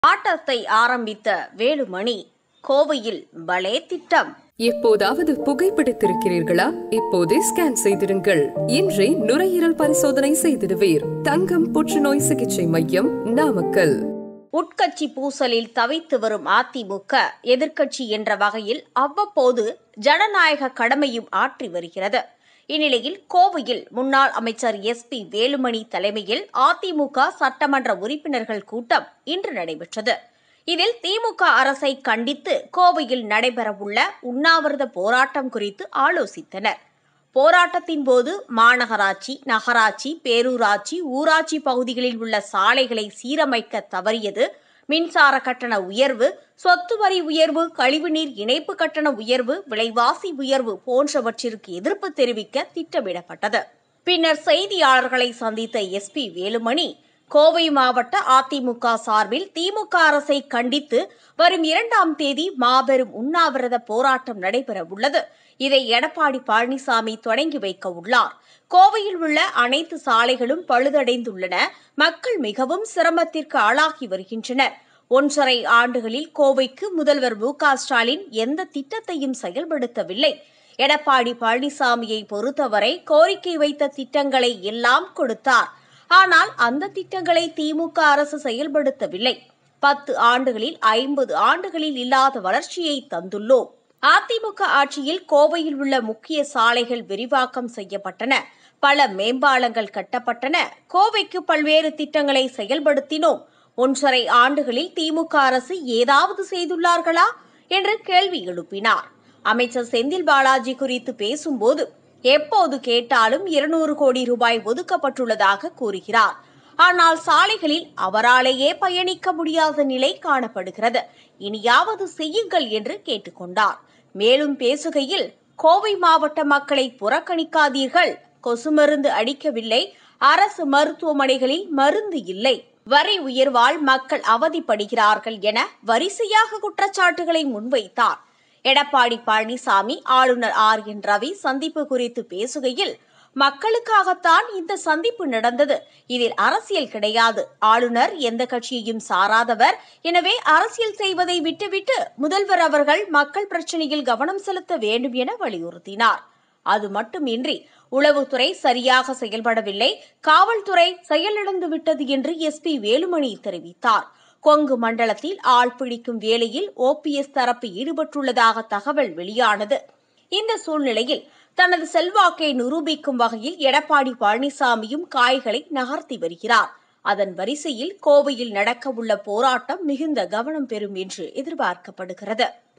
ஆட்டத்தை ஆரம்பித்த வேலுமணி கோவையில் பலே திட்டம் எப்போதாவது புகைப்பிடித்திருக்கிறீர்களா இப்போதே ஸ்கேன் செய்திடுங்கள் இன்றே நுரையீரல் பரிசோதனை செய்திடுவீர் தங்கம் புற்றுநோய் சிகிச்சை மையம் நாமக்கல் உட்கட்சி பூசலில் தவித்து வரும் அதிமுக எதிர்க்கட்சி என்ற வகையில் அவ்வப்போது ஜனநாயக கடமையும் ஆற்றி வருகிறது இந்நிலையில் கோவையில் முன்னாள் அமைச்சர் எஸ் பி வேலுமணி தலைமையில் அதிமுக சட்டமன்ற உறுப்பினர்கள் கூட்டம் இன்று நடைபெற்றது இதில் திமுக அரசை கண்டித்து கோவையில் நடைபெறவுள்ள உண்ணாவிரத போராட்டம் குறித்து ஆலோசித்தனர் போராட்டத்தின் போது மாநகராட்சி நகராட்சி பேரூராட்சி ஊராட்சி பகுதிகளில் உள்ள சாலைகளை சீரமைக்க தவறியது மின்சார கட்டண உயர்வு சொத்து வரி உயர்வு கழிவுநீர் இணைப்பு கட்டண உயர்வு விலைவாசி உயர்வு போன்றவற்றிற்கு எதிர்ப்பு தெரிவிக்க திட்டமிடப்பட்டது பின்னர் செய்தியாளர்களை சந்தித்த எஸ்பி வேலுமணி கோவை மாவட்ட அதிமுக சார்பில் திமுக அரசை கண்டித்து வரும் இரண்டாம் தேதி மாபெரும் உண்ணாவிரத போராட்டம் நடைபெற உள்ளது இதை எடப்பாடி பழனிசாமி தொடங்கி வைக்க உள்ளார் கோவையில் உள்ள அனைத்து சாலைகளும் பழுதடைந்துள்ளன மக்கள் மிகவும் சிரமத்திற்கு ஆளாகி வருகின்றனர் ஒன்றரை ஆண்டுகளில் கோவைக்கு முதல்வர் மு க ஸ்டாலின் எந்த திட்டத்தையும் செயல்படுத்தவில்லை எடப்பாடி பழனிசாமியை பொறுத்தவரை கோரிக்கை வைத்த திட்டங்களை எல்லாம் கொடுத்தார் ஆனால் அந்த திட்டங்களை திமுக அரசு செயல்படுத்தவில்லை பத்து ஆண்டுகளில் ஐம்பது ஆண்டுகளில் இல்லாத வளர்ச்சியை தந்துள்ளோம் அதிமுக ஆட்சியில் கோவையில் உள்ள முக்கிய சாலைகள் விரிவாக்கம் செய்யப்பட்டன பல மேம்பாலங்கள் கட்டப்பட்டன கோவைக்கு பல்வேறு திட்டங்களை செயல்படுத்தினோம் ஒன்றரை ஆண்டுகளில் திமுக அரசு ஏதாவது செய்துள்ளார்களா என்று கேள்வி எழுப்பினார் அமைச்சர் செந்தில் பாலாஜி குறித்து பேசும்போது எப்போது கேட்டாலும் இருநூறு கோடி ரூபாய் ஒதுக்கப்பட்டுள்ளதாக கூறுகிறார் ஆனால் சாலைகளில் அவராலேயே பயணிக்க முடியாத நிலை காணப்படுகிறது இனியாவது செய்யுங்கள் என்று கேட்டுக்கொண்டார் மேலும் பேசுகையில் கோவை மாவட்ட மக்களை புறக்கணிக்காதீர்கள் கொசு மருந்து அடிக்கவில்லை அரசு மருத்துவமனைகளில் மருந்து இல்லை வரி உயர்வால் மக்கள் அவதிப்படுகிறார்கள் என வரிசையாக குற்றச்சாட்டுகளை முன்வைத்தார் எடப்பாடி பழனிசாமி ஆளுநர் ஆர் என் ரவி சந்திப்பு குறித்து பேசுகையில் மக்களுக்காகத்தான் இந்த சந்திப்பு நடந்தது இதில் அரசியல் கிடையாது ஆளுநர் எந்த கட்சியையும் சாராதவர் எனவே அரசியல் செய்வதை விட்டுவிட்டு முதல்வர் அவர்கள் மக்கள் பிரச்சனையில் கவனம் செலுத்த வேண்டும் என வலியுறுத்தினார் அது மட்டுமின்றி உளவுத்துறை சரியாக செயல்படவில்லை காவல்துறை செயலிழந்து விட்டது என்று எஸ்பி வேலுமணி தெரிவித்தார் கொங்கு மண்டலத்தில் ஆள் பிடிக்கும் வேலையில் ஓபிஎஸ் தரப்பு ஈடுபட்டுள்ளதாக தகவல் வெளியானது இந்த சூழ்நிலையில் தனது செல்வாக்கை நிரூபிக்கும் வகையில் எடப்பாடி பழனிசாமியும் காய்களை நகர்த்தி வருகிறார் அதன் வரிசையில் கோவையில் நடக்கவுள்ள போராட்டம் மிகுந்த கவனம் பெறும் என்று எதிர்பார்க்கப்படுகிறது